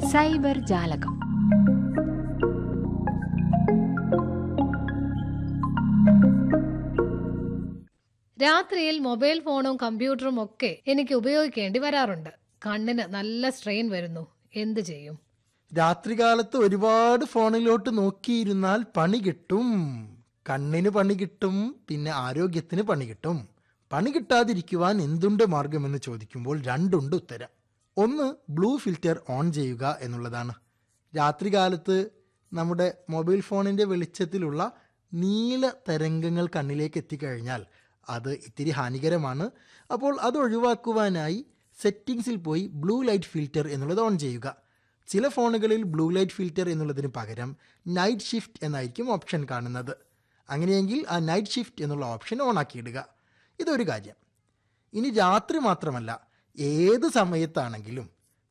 cyber ജാലകം രാത്രിയിൽ mobile ഫോണും കമ്പ്യൂട്ടറും ഒക്കെ എനിക്ക് ഉപയോഗിക്കേണ്ടി വരാറുണ്ട് കണ്ണിന് നല്ല സ്ട്രെയിൻ വരുന്നു എന്ത് ചെയ്യും രാത്രികാലത്ത് ഒരുപാട് ഫോണിലോട്ട് നോക്കിയിരുന്നാൽ പണി കിട്ടും കണ്ണിന് പണി കിട്ടും പിന്നെ ആരോഗ്യത്തിന് പണി കിട്ടും പണി കിട്ടാതിരിക്കുവാൻ എന്തുണ്ട് മാർഗമെന്ന് ചോദിക്കുമ്പോൾ രണ്ടുണ്ട് ഉത്തരം ഒന്ന് ബ്ലൂ ഫിൽറ്റർ ഓൺ ചെയ്യുക എന്നുള്ളതാണ് രാത്രികാലത്ത് നമ്മുടെ മൊബൈൽ ഫോണിൻ്റെ വെളിച്ചത്തിലുള്ള നീല തരംഗങ്ങൾ കണ്ണിലേക്ക് എത്തിക്കഴിഞ്ഞാൽ അത് ഇത്തിരി ഹാനികരമാണ് അപ്പോൾ അത് ഒഴിവാക്കുവാനായി സെറ്റിങ്സിൽ പോയി ബ്ലൂ ലൈറ്റ് ഫിൽറ്റർ എന്നുള്ളത് ഓൺ ചെയ്യുക ചില ഫോണുകളിൽ ബ്ലൂ ലൈറ്റ് ഫിൽറ്റർ എന്നുള്ളതിന് പകരം നൈറ്റ് ഷിഫ്റ്റ് എന്നായിരിക്കും ഓപ്ഷൻ കാണുന്നത് അങ്ങനെയെങ്കിൽ ആ നൈറ്റ് ഷിഫ്റ്റ് എന്നുള്ള ഓപ്ഷൻ ഓൺ ആക്കിയിടുക ഇതൊരു കാര്യം ഇനി രാത്രി മാത്രമല്ല ഏത് സമയത്താണെങ്കിലും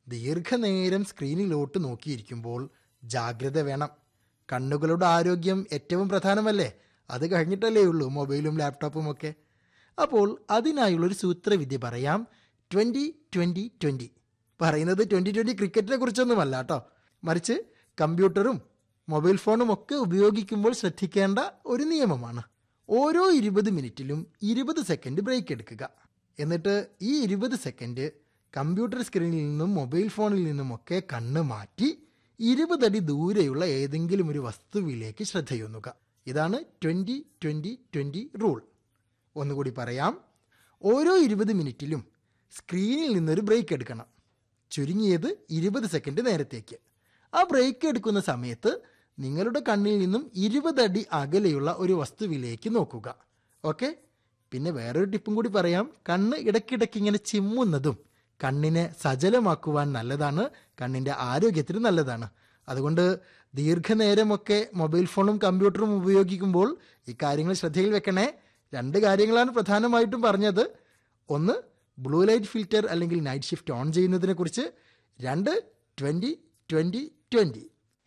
ദീർഘനേരം സ്ക്രീനിലോട്ട് നോക്കിയിരിക്കുമ്പോൾ ജാഗ്രത വേണം കണ്ണുകളുടെ ആരോഗ്യം ഏറ്റവും പ്രധാനമല്ലേ അത് കഴിഞ്ഞിട്ടല്ലേ ഉള്ളൂ മൊബൈലും ലാപ്ടോപ്പും ഒക്കെ അപ്പോൾ അതിനായുള്ളൊരു സൂത്രവിദ്യ പറയാം ട്വൻ്റി ട്വൻ്റി ട്വൻ്റി പറയുന്നത് ട്വൻ്റി ട്വൻ്റി ക്രിക്കറ്റിനെ കുറിച്ചൊന്നുമല്ല കേട്ടോ മറിച്ച് കമ്പ്യൂട്ടറും മൊബൈൽ ഫോണും ഒക്കെ ഉപയോഗിക്കുമ്പോൾ ശ്രദ്ധിക്കേണ്ട ഒരു നിയമമാണ് ഓരോ ഇരുപത് മിനിറ്റിലും ഇരുപത് സെക്കൻഡ് ബ്രേക്ക് എടുക്കുക എന്നിട്ട് ഈ ഇരുപത് സെക്കൻഡ് കമ്പ്യൂട്ടർ സ്ക്രീനിൽ നിന്നും മൊബൈൽ ഫോണിൽ നിന്നുമൊക്കെ കണ്ണ് മാറ്റി ഇരുപതടി ദൂരെയുള്ള ഏതെങ്കിലും ഒരു വസ്തുവിലേക്ക് ശ്രദ്ധയൂന്നുക ഇതാണ് ട്വൻ്റി ട്വൻ്റി ട്വൻ്റി റൂൾ ഒന്നുകൂടി പറയാം ഓരോ ഇരുപത് മിനിറ്റിലും സ്ക്രീനിൽ നിന്നൊരു ബ്രേക്ക് എടുക്കണം ചുരുങ്ങിയത് ഇരുപത് സെക്കൻഡ് നേരത്തേക്ക് ആ ബ്രേക്ക് എടുക്കുന്ന സമയത്ത് നിങ്ങളുടെ കണ്ണിൽ നിന്നും ഇരുപതടി അകലെയുള്ള ഒരു വസ്തുവിലേക്ക് നോക്കുക ഓക്കെ പിന്നെ വേറൊരു ടിപ്പും കൂടി പറയാം കണ്ണ് ഇടയ്ക്കിടയ്ക്ക് ഇങ്ങനെ ചിമ്മുന്നതും കണ്ണിനെ സജലമാക്കുവാൻ നല്ലതാണ് കണ്ണിൻ്റെ ആരോഗ്യത്തിന് നല്ലതാണ് അതുകൊണ്ട് ദീർഘനേരമൊക്കെ മൊബൈൽ ഫോണും കമ്പ്യൂട്ടറും ഉപയോഗിക്കുമ്പോൾ ഈ കാര്യങ്ങൾ ശ്രദ്ധയിൽ വെക്കണേ രണ്ട് കാര്യങ്ങളാണ് പ്രധാനമായിട്ടും പറഞ്ഞത് ഒന്ന് ബ്ലൂ ലൈറ്റ് ഫിൽറ്റർ അല്ലെങ്കിൽ നൈറ്റ് ഷിഫ്റ്റ് ഓൺ ചെയ്യുന്നതിനെ കുറിച്ച് രണ്ട് ട്വൻ്റി ട്വൻ്റി ട്വൻ്റി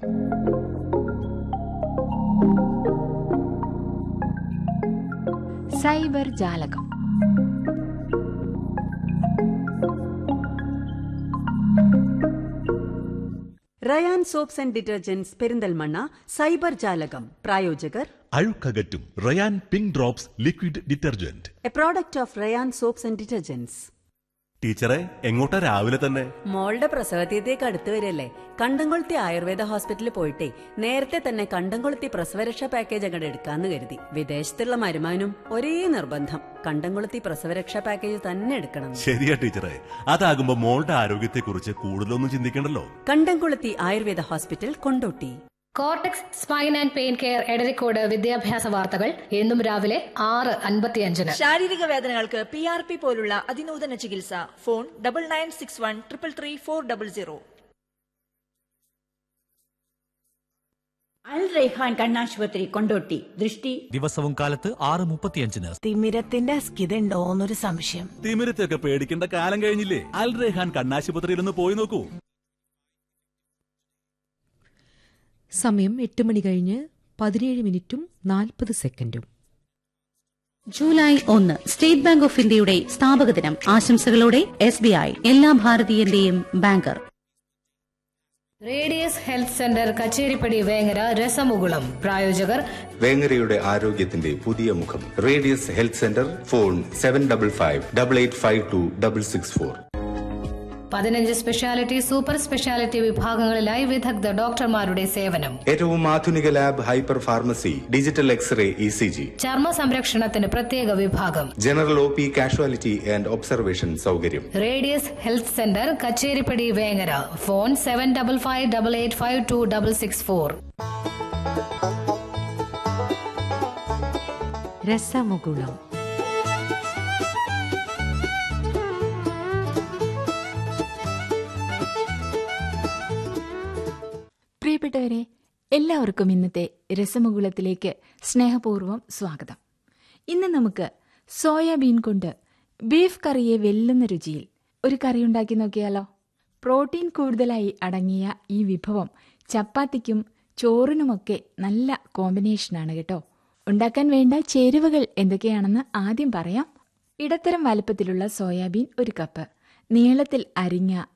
സൈബർ ജാലകം Rayan soaps and detergents Perinthalmanna cyber ജാലകം പ്രായോജകർ അഴുക്കകറ്റും Rayan pink drops liquid detergent a product of Rayan soaps and detergents ടീച്ചറെ എങ്ങോട്ടാ രാവിലെ തന്നെ മോളുടെ പ്രസവതീയത്തേക്ക് അടുത്ത് വരല്ലേ കണ്ടംകൊളുത്തി ആയുർവേദ ഹോസ്പിറ്റലിൽ പോയിട്ടേ നേരത്തെ തന്നെ കണ്ടംകൊളുത്തി പ്രസവരക്ഷാ പാക്കേജ് അങ്ങോട്ട് എടുക്കാന്ന് കരുതി വിദേശത്തുള്ള മരുമാനും ഒരേ നിർബന്ധം കണ്ടംകൊളുത്തി പ്രസവരക്ഷാ പാക്കേജ് തന്നെ എടുക്കണം ശരിയാ ടീച്ചറെ അതാകുമ്പോ മോളുടെ ആരോഗ്യത്തെക്കുറിച്ച് കൂടുതലൊന്നും ചിന്തിക്കണ്ടല്ലോ Kandamkoluthi Ayurveda hospital Kondotty cortex spine and pain care Edarikode വിദ്യാഭ്യാസ വാർത്തകൾ എന്നും രാവിലെ ആറ് അൻപത്തിയഞ്ചിന് ശാരീരിക വേദനകൾക്ക് പി ആർ പി പോലുള്ള അതിനൂതന ചികിത്സ phone double nine six one triple three four double zero Al Raihan കണ്ണാശുപത്രി കൊണ്ടോട്ടി ദൃഷ്ടി ദിവസവും കാലത്ത് ആറ് മുപ്പത്തിയഞ്ചിന് തിമിരത്തിന്റെ അസ്കിതണ്ടോന്നൊരു സംശയം തിമിരത്തെയൊക്കെ പേടിക്കേണ്ട കാലം കഴിഞ്ഞില്ലേ അൽ റെഹാൻ കണ്ണാശുപത്രിയിൽ ഒന്ന് പോയി നോക്കൂ സമയം എട്ട് മണി കഴിഞ്ഞ് പതിനേഴ് മിനിറ്റും നാൽപ്പത് സെക്കൻഡും ജൂലൈ ഒന്ന് സ്റ്റേറ്റ് ബാങ്ക് ഓഫ് ഇന്ത്യയുടെ സ്ഥാപക ദിനം ആശംസകളോടെ എസ് ബി ഐ എല്ലാ ഭാരതീയന്റെയും banker radius health centre Kacheripady Vengara രസമുകുളം പ്രായോജകർ വേങ്ങരയുടെ ആരോഗ്യത്തിന്റെ പുതിയ മുഖം radius health centre phone seven double five double eight five two double six four പതിനഞ്ച് സ്പെഷ്യാലിറ്റി സൂപ്പർ സ്പെഷ്യാലിറ്റി വിഭാഗങ്ങളിലായി വിദഗ്ധ ഡോക്ടർമാരുടെ സേവനം ഏറ്റവും ആധുനിക lab hyper pharmacy digital X ray E C G ചർമ്മ സംരക്ഷണത്തിന് പ്രത്യേക വിഭാഗം general O P casualty and observation സൗകര്യം radius health centre Kacheripady Vengara phone seven double five double eight five two double six four രസമുകുളം പ്രിയപ്പെട്ടവരെ എല്ലാവർക്കും ഇന്നത്തെ രസമുകുളത്തിലേക്ക് സ്നേഹപൂർവ്വം സ്വാഗതം ഇന്ന് നമുക്ക് സോയാബീൻ കൊണ്ട് ബീഫ് കറിയെ വെല്ലുന്ന രുചിയിൽ ഒരു കറി ഉണ്ടാക്കി നോക്കിയാലോ പ്രോട്ടീൻ കൂടുതലായി അടങ്ങിയ ഈ വിഭവം ചപ്പാത്തിക്കും ചോറിനുമൊക്കെ നല്ല കോമ്പിനേഷനാണ് കേട്ടോ ഉണ്ടാക്കാൻ വേണ്ട ചേരുവകൾ എന്തൊക്കെയാണെന്ന് ആദ്യം പറയാം ഇടത്തരം വലുപ്പത്തിലുള്ള സോയാബീൻ ഒരു കപ്പ് നീളത്തിൽ അരിഞ്ഞ